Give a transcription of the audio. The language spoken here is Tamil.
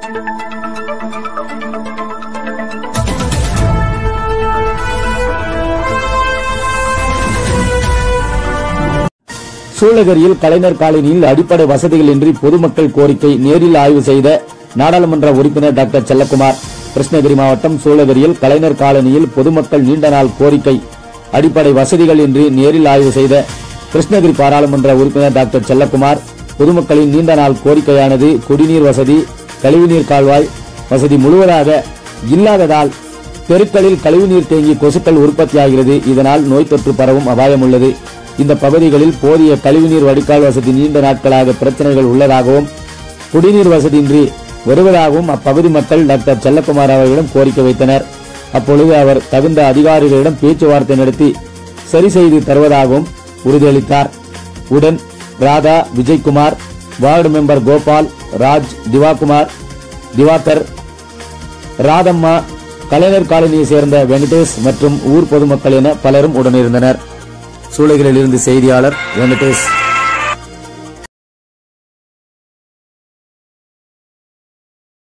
சூளகிரியில் கலைஞர் காலனியில் அடிப்படை வசதிகள் இன்றி பொதுமக்கள் கோரிக்கை நேரில் ஆய்வு செய்த நாடாளுமன்ற உறுப்பினர் டாக்டர் செல்லக்குமார் கிருஷ்ணகிரி மாவட்டம் சூளகிரியில் கலைஞர் காலனியில் பொதுமக்கள் நீண்ட நாள் கோரிக்கை அடிப்படை வசதிகள் இன்றி நேரில் ஆய்வு செய்த கிருஷ்ணகிரி பாராளுமன்ற உறுப்பினர் டாக்டர் செல்லக்குமார் பொதுமக்களின் நீண்ட நாள் கோரிக்கையானது குடிநீர் வசதி கழிவுநீர் கால்வாய் வசதி முழுவதாக இல்லாததால் தெருக்களில் கழிவுநீர் தேங்கி கொசுக்கள் உற்பத்தியாகிறது இதனால் நோய் தொற்று பரவும் அபாயம் உள்ளது இந்த பகுதிகளில் போதிய கழிவுநீர் வடிகால் வசதி நீண்ட நாட்களாக பிரச்சனைகள் உள்ளதாகவும் குடிநீர் வசதியின்றி வருவதாகவும் அப்பகுதி மக்கள் டாக்டர் செல்லக்குமார் அவர்களிடம் கோரிக்கை வைத்தனர் அப்பொழுது அவர் தகுந்த அதிகாரிகளிடம் பேச்சுவார்த்தை நடத்தி சரி செய்து தருவதாகவும் உறுதியளித்தார் உடன் ராதா விஜய்குமார் வார்டு மெம்பர் கோபால் ராஜ் திவாகுமார் திவாகர் ராதம்மா கலைஞர் காலனியை சேர்ந்த வெங்கடேஷ் மற்றும் ஊர் பொதுமக்கள் என பலரும் உடனிருந்தனர் சூளகிரியில் இருந்து செய்தியாளர் வெங்கடேஷ்